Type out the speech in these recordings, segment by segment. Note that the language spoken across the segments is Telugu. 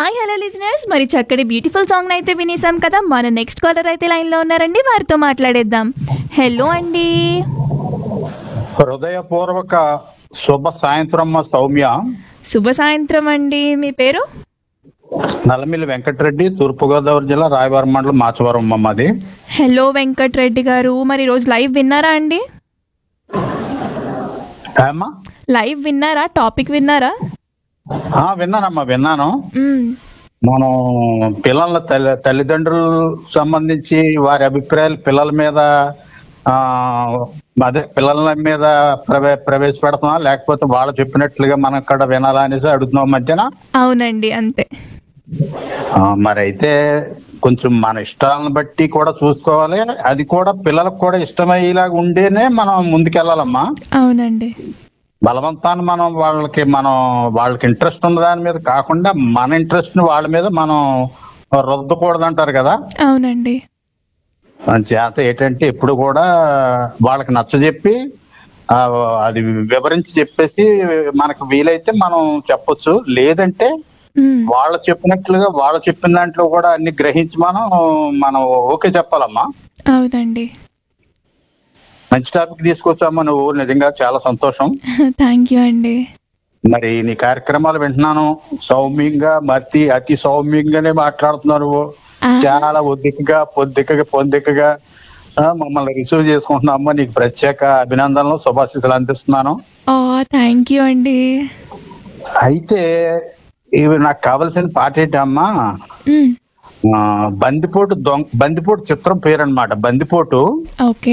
హాయ్ హలో లిజనర్స్ మరి చక్కటి బ్యూటిఫుల్ సాంగ్ అయితే వినేసాం కదా మన నెక్స్ట్ కాలర్ అయితే లైన్లో ఉన్నారండి వారితో మాట్లాడేద్దాం హలో అండి హృదయపూర్వక శుభ సాయంత్రం సౌమ్య శుభ సాయంత్రం అండి మీ పేరు నల్లమిల్లి వెంకటరెడ్డి తూర్పుగోదావరి జిల్లా రాయవరం మండలం మాచవరం మాది హలో వెంకట్ రెడ్డి గారు మరి రోజు లైవ్ విన్నారా అండి ఏమ్మా లైవ్ విన్నారా టాపిక్ విన్నారా ఆ, విన్నానమ్మా విన్నాను మ్మ్. మనం పిల్లల తల్లి తల్లిదండ్రులు సంబంధించి వారి అభిప్రాయాలు పిల్లల మీద ఆ అదే పిల్లల మీద ప్రవే ప్రవేశపెడుతున్నా లేకపోతే వాళ్ళు చెప్పినట్లుగా మనం ఇక్కడ వినాలా అనేసి అడుగుతున్నాం మధ్యన అవునండి అంతే ఆ, మరి అయితే కొంచెం మన ఇష్టాలను బట్టి కూడా చూసుకోవాలి అది కూడా పిల్లలకు కూడా ఇష్టమయ్యేలాగా ఉంటేనే మనం ముందుకెళ్ళాలమ్మా అవునండి బలవంతాన్ని మనం వాళ్ళకి మనం వాళ్ళకి ఇంట్రెస్ట్ ఉన్న దాని మీద కాకుండా మన ఇంట్రెస్ట్ ని వాళ్ళ మీద మనం రుద్దకూడదు అంటారు కదా అవునండి చేత ఏంటంటే ఎప్పుడు కూడా వాళ్ళకి నచ్చజెప్పి ఆ, అది వివరించి చెప్పేసి మనకు వీలైతే మనం చెప్పొచ్చు లేదంటే మ్మ్. వాళ్ళు చెప్పినట్లుగా వాళ్ళు చెప్పిన దాంట్లో కూడా అన్ని గ్రహించి మనం మనం ఓకే చెప్పాలమ్మా అవునండి మంచి టాపిక్ తీసుకొచ్చామ్మా నువ్వు నిజంగా చాలా సంతోషం థ్యాంక్ యూ అండి మరి నీ కార్యక్రమాలు వింటున్నాను సౌమ్యంగా మతి అతి సౌమ్యంగానే మాట్లాడుతున్నారు నువ్వు. ఆ. చాలా ఒద్దికగా పొద్దికగా పొద్దికగా ఆ, మమ్మల్ని రిసీవ్ చేసుకుంటున్నామ్మా నీకు ప్రత్యేక అభినందనలు శుభాశీస్సులు అందిస్తున్నాను ఓ థ్యాంక్ యూ అండి అయితే ఇవి నాకు కావలసిన పాట ఏంటమ్మా మ్మ్. ఆ, బందిపోటు దొంగ బందిపోటు చిత్రం పేరు అనమాట బందిపోటు ఓకే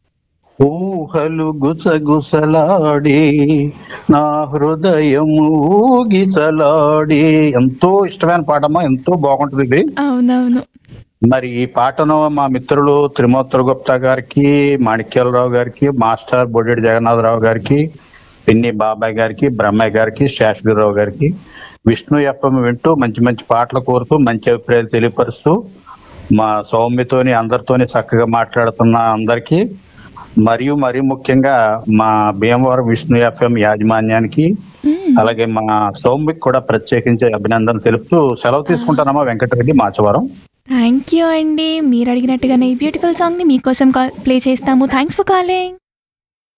ఊహలు గుసగుసలాడి నా హృదయం ఊగిసలాడి ఎంతో ఇష్టమైన పాటమ్మా ఎంతో బాగుంటుంది ఇది అవునవును మరి ఈ పాటను మా మిత్రులు త్రిమూర్తుల గుప్తా గారికి మాణిక్యాలరావు గారికి మాస్టర్ బొడ్డెడి జగన్నాథరావు గారికి పిన్ని బాబాయ్ గారికి బ్రహ్మయ్య గారికి శేషగిరిరావు గారికి విష్ణు ఎఫ్ఎం వింటూ మంచి మంచి పాటలు కోరుతూ మంచి అభిప్రాయాలు తెలియపరుస్తూ మా సౌమ్యతోని అందరితోని చక్కగా మాట్లాడుతున్న అందరికీ మరియు మరీ ముఖ్యంగా మా భీమవరం విష్ణు ఎఫ్ఎం యాజమాన్యానికి మ్మ్. అలాగే మా సౌమ్యకి కూడా ప్రత్యేకించి అభినందనలు తెలుపుతూ సెలవు తీసుకుంటానమ్మా వెంకటరెడ్డి మాచవరం థ్యాంక్ యూ అండి మీరు అడిగినట్టుగానే ఈ బ్యూటిఫుల్ సాంగ్ని మీకోసం ప్లే చేస్తాము థ్యాంక్స్ ఫర్ కాలింగ్